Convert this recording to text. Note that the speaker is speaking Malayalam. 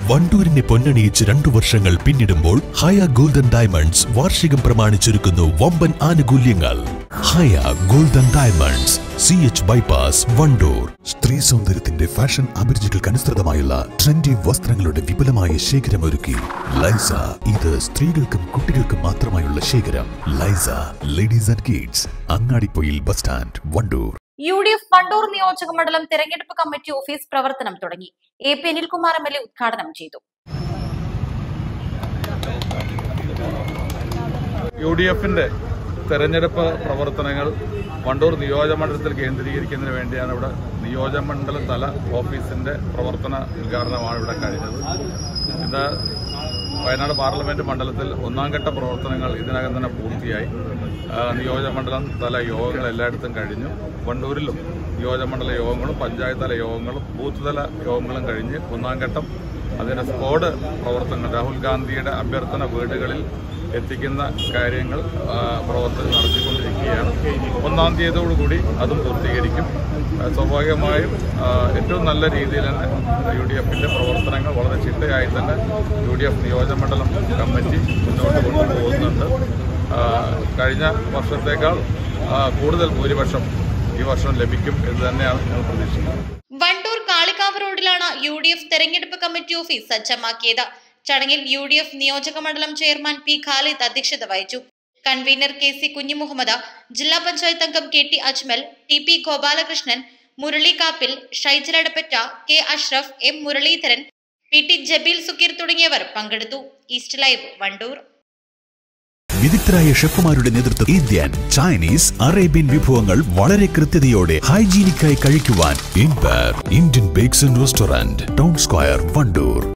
വണ്ടൂരിനെ പൊന്നണിയിച്ച് രണ്ടു വർഷങ്ങൾ പിന്നിടുമ്പോൾ ഹയ ഗോൾഡൻ ഡയമണ്ട്സ് വാർഷികം പ്രമാണിച്ചൊരുക്കുന്നു വമ്പൻ ആനുകൂല്യങ്ങൾ Haya golden diamonds C H bypass Wandoor സ്ത്രീ സൗന്ദര്യത്തിന്റെ ഫാഷൻ അഭിരുചികൾക്കനുസൃതമായുള്ള ട്രെൻഡി വസ്ത്രങ്ങളുടെ വിപുലമായ ശേഖരമൊരുക്കി ലൈസ ഇത് സ്ത്രീകൾക്കും കുട്ടികൾക്കും മാത്രമായുള്ള ശേഖരം Lyza ladies and kids Angadippoyil bus stand Wandoor U D F Wandoor നിയോജക മണ്ഡലം തെരഞ്ഞെടുപ്പ് കമ്മിറ്റി ഓഫീസ് പ്രവർത്തനം തുടങ്ങി A P Anilkumar M L A ഉദ്ഘാടനം ചെയ്തു യു ഡി എഫിന്റെ തെരഞ്ഞെടുപ്പ് പ്രവർത്തനങ്ങൾ വണ്ടൂർ നിയോജകമണ്ഡലത്തിൽ കേന്ദ്രീകരിക്കുന്നതിന് വേണ്ടിയാണ് ഇവിടെ നിയോജകമണ്ഡലം തല ഓഫീസിന്റെ പ്രവർത്തന ഉദ്ഘാടനമാണ് ഇവിടെ കഴിഞ്ഞത് ഇത് വയനാട് പാർലമെന്റ് മണ്ഡലത്തിൽ ഒന്നാം ഘട്ട പ്രവർത്തനങ്ങൾ ഇതിനകം തന്നെ പൂർത്തിയായി ആ, നിയോജകമണ്ഡലം തല യോഗങ്ങൾ എല്ലായിടത്തും കഴിഞ്ഞു വണ്ടൂരിലും നിയോജകമണ്ഡല യോഗങ്ങളും പഞ്ചായത്ത് തല യോഗങ്ങളും ബൂത്ത് തല യോഗങ്ങളും കഴിഞ്ഞ് ഒന്നാം ഘട്ടം അതിന്റെ സ്ക്വാഡ് പ്രവർത്തനങ്ങൾ രാഹുൽ ഗാന്ധിയുടെ അഭ്യർത്ഥന വീടുകളിൽ എത്തിക്കുന്ന കാര്യങ്ങൾ ആ, പ്രവർത്തനം നടത്തിക്കൊണ്ടിരിക്കുകയാണ് ഒന്നാം തീയതിയോടുകൂടി അതും പൂർത്തീകരിക്കും ആ, സ്വാഭാവികമായും ആ, ഏറ്റവും നല്ല രീതിയിൽ തന്നെ യു ഡി എഫിന്റെ പ്രവർത്തനങ്ങൾ വളരെ ചിട്ടയായി തന്നെ യു ഡി എഫ് നിയോജകമണ്ഡലം കമ്മിറ്റി മുന്നോട്ട് കൊണ്ടുപോകുന്നുണ്ട് ആ, കഴിഞ്ഞ വർഷത്തേക്കാൾ ആ, കൂടുതൽ ഭൂരിപക്ഷം ഈ വർഷം ലഭിക്കും എന്ന് തന്നെയാണ് ഞങ്ങൾ പ്രതീക്ഷിക്കുന്നത് വണ്ടൂർ കാളികാവ് റോഡിലാണ് യു ഡി എഫ് തെരഞ്ഞെടുപ്പ് കമ്മിറ്റി ഓഫീസ് സജ്ജമാക്കിയത് ചടങ്ങിൽ യു ഡി എഫ് നിയോജക മണ്ഡലം ചെയർമാൻ പി ഖാലിദ് അധ്യക്ഷത വഹിച്ചു കൺവീനർ കെ സി കുഞ്ഞിമുഹമ്മദ് ജില്ലാ പഞ്ചായത്ത് അംഗം K T Ajmal T P Gopalakrishnan Murali Kappil Shaijal Adappatta K Ashraf M Muraleedharan P T Jabeel Sukkeer തുടങ്ങിയവർ പങ്കെടുത്തു ഈസ്റ്റ് ലൈവ് വണ്ടൂർ വിദഗ്ധരായ ഷെഫുമാരുടെ നേതൃത്വം ഇന്ത്യൻ ചൈനീസ് അറേബ്യൻ വിഭവങ്ങൾ വളരെ കൃത്യതയോടെ ഹൈജീനിക്കായി കഴിക്കുവാൻ inspire Indian bakes and restaurant town square Wandoor